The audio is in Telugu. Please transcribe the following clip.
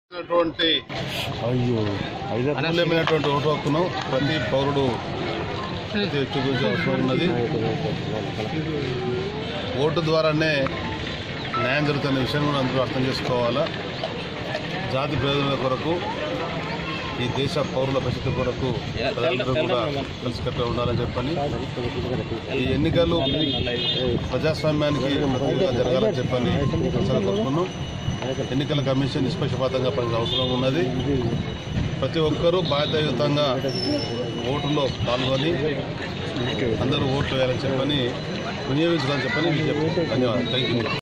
ఉన్నటువంటి అయ్యో ఐదు అమూల్యమైనటువంటి ఓటు హక్కును ప్రతి పౌరుడు ప్రతి వ్యక్తి గురించి అవసరం ఉన్నది ఓటు ద్వారానే న్యాయం జరుగుతున్న విషయం కూడా అందరూ అర్థం చేసుకోవాలా జాతి ప్రయోజనాల కొరకు ఈ దేశ పౌరుల భవిష్యత్తు కొరకు ప్రజలందరూ కూడా కలిసికట్టుగా ఉండాలని చెప్పని ఈ ఎన్నికలు ప్రజాస్వామ్యానికి మద్దతుగా జరగాలని చెప్పని మనసారా కోరుకున్నాం ఎన్నికల కమిషన్ నిష్పక్షపాతంగా పనిచేసే అవసరం ఉన్నది ప్రతి ఒక్కరూ బాధ్యతాయుతంగా ఓటులో పాల్గొని అందరూ ఓట్లు వేయాలని చెప్పని వినియోగించాలని చెప్పని విజ్ఞప్తి ధన్యవాదాలు థ్యాంక్ యూ